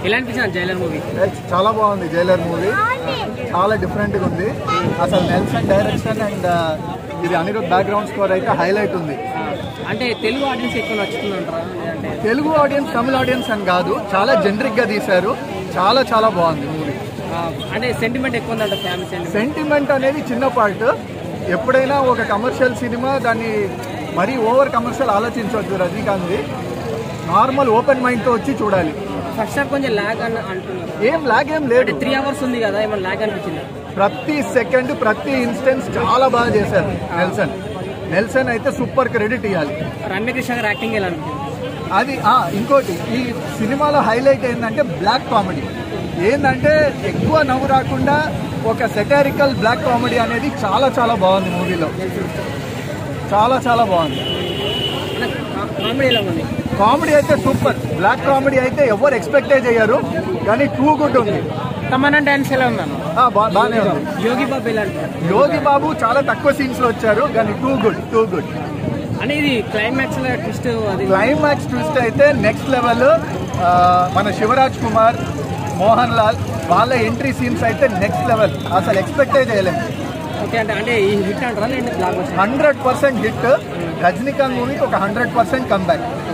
ఎలా అనిపించింది Jailer movie చాలా బాగుంది జైలర్ మూవీ చాలా డిఫరెంట్ గా ఉంది అసలు నెల్సన్ డైరెక్షన్ అండ్ ఇది అనిరుద్ బ్యాక్గ్రౌండ్ స్కోర్ అయితే హైలైట్ ఉంది అంటే తెలుగు ఆడియన్స్ ఎక్కువ నచ్చుతుందంటారా లేదంటే తెలుగు ఆడియన్స్ తమిళ ఆడియన్స్ అని కాదు చాలా జనరిక్ గా తీశారు చాలా చాలా బాగుంది మూవీ ఆ, అంటే సెంటిమెంట్ ఎక్కువ ఉందంట ఫ్యామిలీ సెంటిమెంట్ సెంటిమెంట్ అనేది చిన్న పార్ట్ ఎప్పుడైనా ఒక కమర్షియల్ సినిమా దాన్ని మరీ ఓవర్ కమర్షియల్ ఆలోచించవద్దు రజనీకాంత్ నార్మల్ ఓపెన్ మైండ్తో వచ్చి చూడాలి ఫస్ట్ హాఫ్ కొంచెం ల్యాగ్ అని అంటున్నారు ఏం లాగ్ ఏం లేదు త్రీ అవర్స్ ఉంది కదా ఏమైనా ల్యాగ్ అనిపించింది ప్రతి సెకండ్ ప్రతి ఇన్స్టెన్స్ చాలా బాగా చేశారు నెల్సన్ నెల్సన్ అయితే సూపర్ క్రెడిట్ ఇవ్వాలి రమ్యకృష్ణ గారు యాక్టింగ్ ఎలా అనిపించింది అది ఆ, ఇంకోటి ఈ సినిమాలో హైలైట్ ఏంటంటే బ్లాక్ కామెడీ ఏంటంటే ఎక్కువ నవ్వు రాకుండా ఒక సెటారికల్ బ్లాక్ కామెడీ అనేది చాలా చాలా బాగుంది మూవీలో చాలా చాలా బాగుంది కామెడీ ఎలా ఉంది కామెడీ అయితే సూపర్ బ్లాక్ కామెడీ అయితే ఎవరు ఎక్స్పెక్టే చేయరు కానీ టూ గుడ్ ఉంది తమన్నా డాన్స్ ఎలా ఉందన్న ఆ, బా- బాగానే ఉంది యోగి బాబు ఎలా అనిపించింది యోగి బాబు చాలా తక్కువ సీన్స్ లో వచ్చారు కానీ టూ గుడ్ టూ గుడ్ అంటే ఇది క్లైమాక్స్ లో ట్విస్ట్ అది క్లైమాక్స్ ట్విస్ట్ అయితే నెక్స్ట్ లెవెల్ మన శివరాజ్ కుమార్ మోహన్ లాల్ వాళ్ళ ఎంట్రీ సీన్స్ అయితే నెక్స్ట్ లెవెల్ అసలు ఎక్స్పెక్టే చేయలేము ఓకే అంటే అంటే ఈ హిట్ అంటారా లేదంటే block hundred percent hit Rajinikanth మూవీకి ఒక హండ్రెడ్ పర్సెంట్ కంబ్యాక్